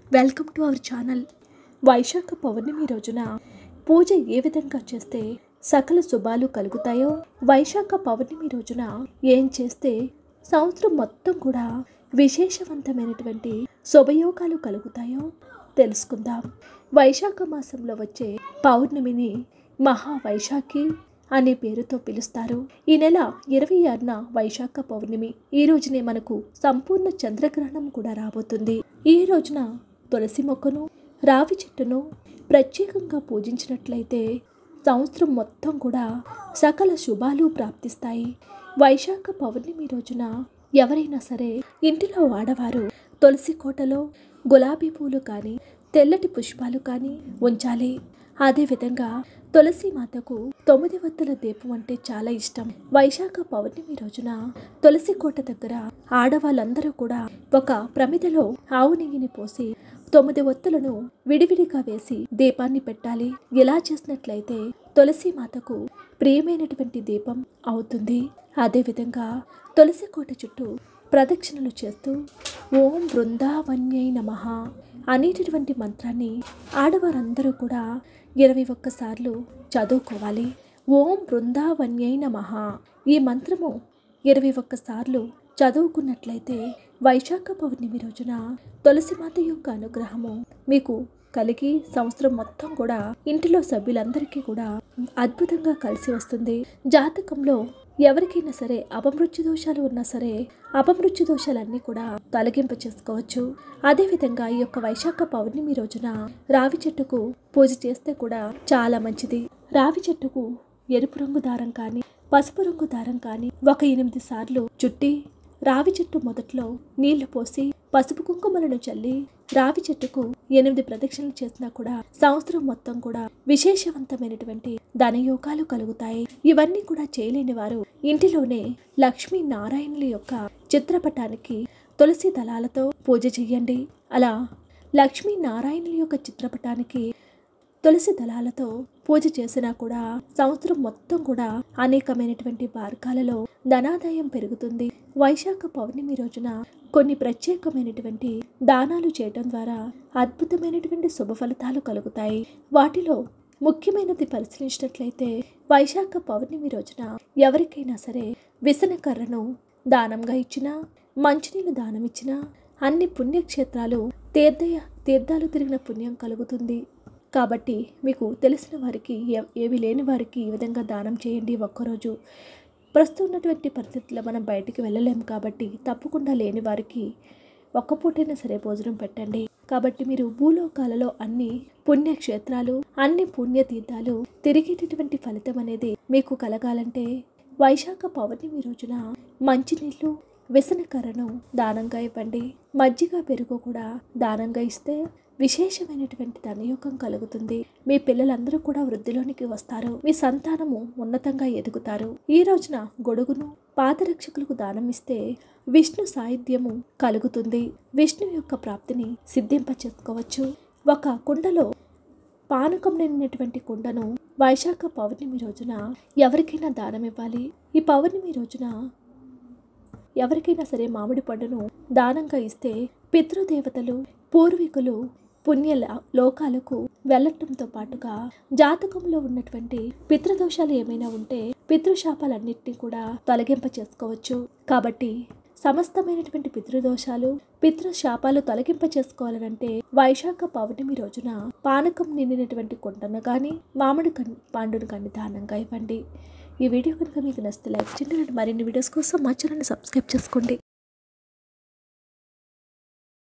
welcome to our channel Vaishakha Purnima రోజున పూజ ఏ విధంగా చేస్తే సకల శుభాలు కలుగుతాయో వైశాఖ పౌర్ణమి రోజున ఏం చేస్తే సంవత్సరం మొత్తం కూడా విశేషవంతమైనటువంటి శుభయోగాలు కలుగుతాయో తెలుసుకుందాం వైశాఖ మాసంలో వచ్చే పౌర్ణమిని మహా వైశాఖి అనే పేరుతో పిలుస్తారు ఈ నెల ఇరవై ఆరున వైశాఖ పౌర్ణమి ఈ రోజునే మనకు సంపూర్ణ చంద్రగ్రహణం కూడా రాబోతుంది ఈ రోజున తులసి మొక్కను రావి చెట్టును ప్రత్యేకంగా పూజించినట్లయితే సంవత్సరం మొత్తం కూడా సకల శుభాలు ప్రాప్తిస్తాయి వైశాఖ పౌర్ణమి రోజున ఎవరైనా సరే ఇంటిలో ఆడవారు తులసి కోటలో గులాబీ పూలు కానీ తెల్లటి పుష్పాలు కానీ ఉంచాలి అదేవిధంగా తులసి మాతకు తొమ్మిది వత్తుల దీపం అంటే చాలా ఇష్టం వైశాఖ పౌర్ణమి రోజున తులసి కోట దగ్గర ఆడవాళ్ళందరూ కూడా ఒక ప్రమిదలో ఆవు నెయ్యిని పోసి తొమ్మిది ఒత్తులను విడివిడిగా వేసి దీపాన్ని పెట్టాలి ఇలా చేసినట్లయితే తులసి మాతకు ప్రియమైనటువంటి దీపం అవుతుంది అదేవిధంగా తులసి కోట చుట్టూ ప్రదక్షిణలు చేస్తూ ఓం బృందావన్యై నమః అనేటటువంటి మంత్రాన్ని ఆడవారందరూ కూడా ఇరవై ఒక్కసార్లు చదువుకోవాలి ఓం బృందావన్యై నమః ఈ మంత్రము ఇరవై ఒక్కసార్లు చదువుకున్నట్లయితే వైశాఖ పౌర్ణమి రోజున తులసిమాత యొక్క అనుగ్రహము మీకు కలిగి సంవత్సరం మొత్తం కూడా ఇంటిలో సభ్యులందరికీ కూడా అద్భుతంగా కలిసి వస్తుంది జాతకంలో ఎవరికైనా సరే అపమృత్యు దోషాలు ఉన్నా సరే అపమృత్యు దోషాలన్నీ కూడా తొలగింప చేసుకోవచ్చు అదేవిధంగా ఈ యొక్క వైశాఖ పౌర్ణమి రోజున రావి చెట్టుకు పూజ చేస్తే కూడా చాలా మంచిది రావి చెట్టుకు ఎరుపు రంగు దారం కానీ పసుపు రంగు దారం కానీ ఒక ఎనిమిది సార్లు చుట్టి రావి చెట్టు మొదట్లో నీళ్లు పోసి పసుపు కుంకుమలను చల్లి రావి చెట్టుకు ఎనిమిది ప్రదక్షిణలు చేసినా కూడా సంవత్సరం మొత్తం కూడా విశేషవంతమైనటువంటి ధనయోగాలు కలుగుతాయి ఇవన్నీ కూడా చేయలేని వారు ఇంటిలోనే లక్ష్మీ నారాయణుల యొక్క చిత్రపటానికి తులసి దళాలతో పూజ చేయండి అలా లక్ష్మీ నారాయణుల యొక్క చిత్రపటానికి తులసి దళాలతో పూజ చేసినా కూడా సంవత్సరం మొత్తం కూడా అనేకమైనటువంటి మార్గాలలో ధనాదాయం పెరుగుతుంది వైశాఖ పౌర్ణమి రోజున కొన్ని ప్రత్యేకమైనటువంటి దానాలు చేయడం ద్వారా అద్భుతమైనటువంటి శుభ ఫలితాలు కలుగుతాయి వాటిలో ముఖ్యమైనది పరిశీలించినట్లయితే వైశాఖ పౌర్ణమి రోజున ఎవరికైనా సరే విసనకర్రను దానంగా ఇచ్చినా మంచినీళ్ళు దానం ఇచ్చినా అన్ని పుణ్యక్షేత్రాలు తీర్థయ తీర్థాలు తిరిగిన పుణ్యం కలుగుతుంది కాబట్టి మీకు తెలిసిన వారికి ఎ- ఏవి లేని వారికి ఈ విధంగా దానం చేయండి ఒక్కరోజు ప్రస్తుతం ఉన్నటువంటి పరిస్థితుల్లో మనం బయటికి వెళ్ళలేము కాబట్టి తప్పకుండా లేని వారికి ఒక్క పూటైనా సరే భోజనం పెట్టండి కాబట్టి మీరు భూలోకాలలో అన్ని పుణ్యక్షేత్రాలు అన్ని పుణ్యతీర్థాలు తిరిగేటటువంటి ఫలితం అనేది మీకు కలగాలంటే వైశాఖ పౌర్ణమి రోజున మంచినీళ్ళు విసనకర్రను దానంగా ఇవ్వండి మజ్జిగ పెరుగు కూడా దానంగా ఇస్తే విశేషమైనటువంటి ధనయోగం కలుగుతుంది మీ పిల్లలందరూ కూడా వృద్ధిలోనికి వస్తారు మీ సంతానము ఉన్నతంగా ఎదుగుతారు ఈ రోజున గొడుగును పాదరక్షకులకు దానం ఇస్తే విష్ణు సాహిత్యము కలుగుతుంది విష్ణు యొక్క ప్రాప్తిని సిద్ధింప చేసుకోవచ్చు ఒక కుండలో పానకం నిండినటువంటి కుండను వైశాఖ పౌర్ణమి రోజున ఎవరికైనా దానం ఇవ్వాలి ఈ పౌర్ణమి రోజున ఎవరికైనా సరే మామిడి పండును దానంగా ఇస్తే పితృదేవతలు పూర్వీకులు పుణ్య ల- లోకాలకు వెళ్ళటంతో పాటుగా జాతకంలో ఉన్నటువంటి పితృదోషాలు ఏమైనా ఉంటే పితృశాపాలన్నింటినీ కూడా తొలగింప చేసుకోవచ్చు కాబట్టి సమస్తమైనటువంటి పితృదోషాలు పితృశాపాలు తొలగింప చేసుకోవాలనంటే వైశాఖ పౌర్ణమి రోజున పానకం నిండినటువంటి కుండను కానీ మామిడి కన్ పండును కానీ దానంగా ఇవ్వండి ఈ వీడియో కనుక మీకు నచ్చితే లైక్ చేయండి మరిన్ని వీడియోస్ కోసం మా ఛానల్ని సబ్స్క్రైబ్ చేసుకోండి